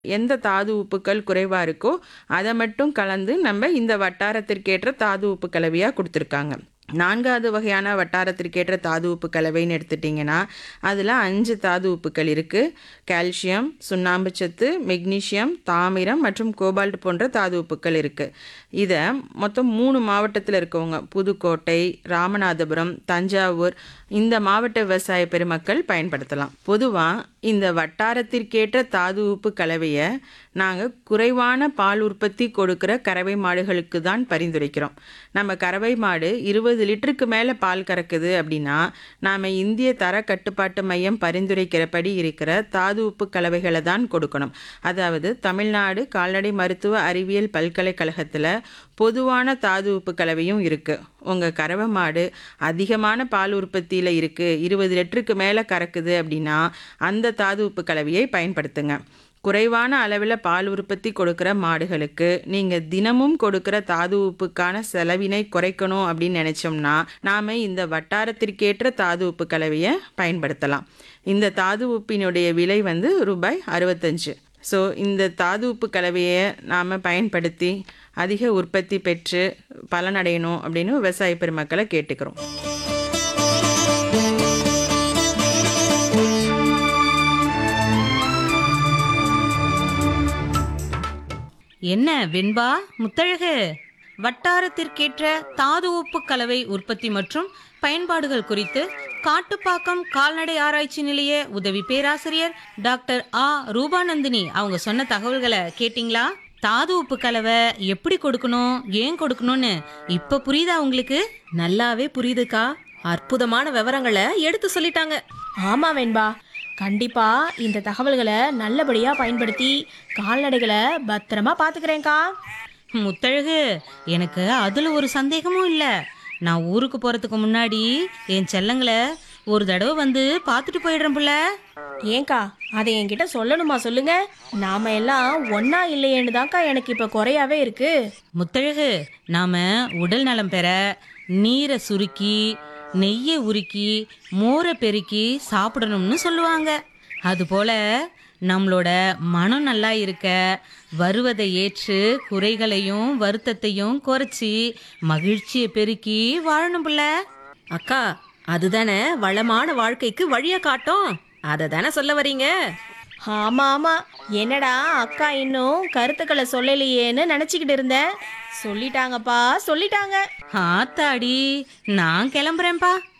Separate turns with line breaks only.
எந்த தாது உப்புக்கள் குறைவாக இருக்கோ அதை மட்டும் கலந்து நம்ம இந்த வட்டாரத்திற்கேற்ற தாது உப்பு கலவையாக கொடுத்துருக்காங்க நான்காவது வகையான வட்டாரத்திற்கேற்ற தாது உப்பு கலவைன்னு எடுத்துட்டிங்கன்னா அதில் அஞ்சு தாது உப்புக்கள் இருக்குது கால்சியம் சுண்ணாம்புச்சத்து மெக்னீசியம் தாமிரம் மற்றும் கோபால்ட் போன்ற தாது உப்புக்கள் இருக்குது இதை மொத்தம் மூணு மாவட்டத்தில் இருக்கவங்க புதுக்கோட்டை ராமநாதபுரம் தஞ்சாவூர் இந்த மாவட்ட விவசாய பெருமக்கள் பயன்படுத்தலாம் பொதுவாக இந்த வட்டாரத்திற்கேற்ற தாது உப்பு கலவையை நாங்கள் குறைவான பால் உற்பத்தி கொடுக்கிற கறவை மாடுகளுக்கு தான் பரிந்துரைக்கிறோம் நம்ம கறவை மாடு இருபது லிட்டருக்கு மேலே பால் கறக்குது அப்படின்னா நாம் இந்திய தர கட்டுப்பாட்டு மையம் பரிந்துரைக்கிறபடி இருக்கிற தாது உப்பு கலவைகளை தான் கொடுக்கணும் அதாவது தமிழ்நாடு கால்நடை மருத்துவ அறிவியல் பல்கலைக்கழகத்தில் பொதுவான தாது உப்பு கலவையும் இருக்குது உங்கள் கறவை மாடு அதிகமான பால் உற்பத்தியில் இருக்குது இருபது லிட்டருக்கு மேலே கறக்குது அப்படின்னா அந்த தாது உப்பு கலவையை பயன்படுத்துங்க குறைவான அளவில் பால் உற்பத்தி கொடுக்குற மாடுகளுக்கு நீங்கள் தினமும் கொடுக்குற தாது உப்புக்கான செலவினை குறைக்கணும் அப்படின்னு நினச்சோம்னா நாம் இந்த வட்டாரத்திற்கேற்ற தாது உப்பு கலவையை பயன்படுத்தலாம் இந்த தாது உப்பினுடைய விலை வந்து ரூபாய் அறுபத்தஞ்சு ஸோ இந்த தாது உப்பு கலவையை நாம் பயன்படுத்தி அதிக உற்பத்தி பெற்று பலனடையணும் அப்படின்னு விவசாய பெருமக்களை கேட்டுக்கிறோம்
என்ன வெண்பா முத்தழகு வட்டாரத்திற்கேற்ற தாது உப்பு கலவை உற்பத்தி மற்றும் பயன்பாடுகள் குறித்து காட்டுப்பாக்கம் கால்நடை ஆராய்ச்சி நிலைய உதவி பேராசிரியர் டாக்டர் ஆ ரூபாநந்தினி அவங்க சொன்ன தகவல்களை கேட்டிங்களா தாது உப்பு கலவை எப்படி கொடுக்கணும் ஏன் கொடுக்கணும்னு இப்ப புரியுதா உங்களுக்கு
நல்லாவே புரியுதுக்கா அற்புதமான விவரங்களை எடுத்து சொல்லிட்டாங்க
ஆமா வெண்பா கண்டிப்பா இந்த தகவல்களை நல்லபடியா பயன்படுத்தி கால்நடைகளை பத்திரமா பாத்துக்கிறேன்க்கா
முத்தழகு எனக்கு அதுல ஒரு சந்தேகமும் இல்ல நான் ஊருக்கு போறதுக்கு முன்னாடி என் செல்லங்களை ஒரு தடவை வந்து பார்த்துட்டு போயிடுறேன் புள்ள
ஏன்க்கா அதை என்கிட்ட சொல்லணுமா சொல்லுங்க நாம எல்லாம் ஒன்னா இல்லையேன்னு தான்க்கா எனக்கு இப்ப குறையாவே இருக்கு
முத்தழகு நாம உடல் நலம் பெற நீரை சுருக்கி நெய்யை உருக்கி மோரை பெருக்கி சாப்பிடணும்னு சொல்லுவாங்க அதுபோல நம்மளோட மனம் நல்லா இருக்க வருவதை ஏற்று குறைகளையும் வருத்தத்தையும் குறைச்சி மகிழ்ச்சியை பெருக்கி வாழணும் புள்ள
அக்கா அதுதானே வளமான வாழ்க்கைக்கு வழிய காட்டும் அதை தானே சொல்ல வரீங்க
ஆமா ஆமா என்னடா அக்கா இன்னும் கருத்துக்களை சொல்லலையேன்னு நினைச்சுக்கிட்டு இருந்தேன் சொல்லிட்டாங்கப்பா சொல்லிட்டாங்க
ஆத்தாடி நான் கிளம்புறேன்ப்பா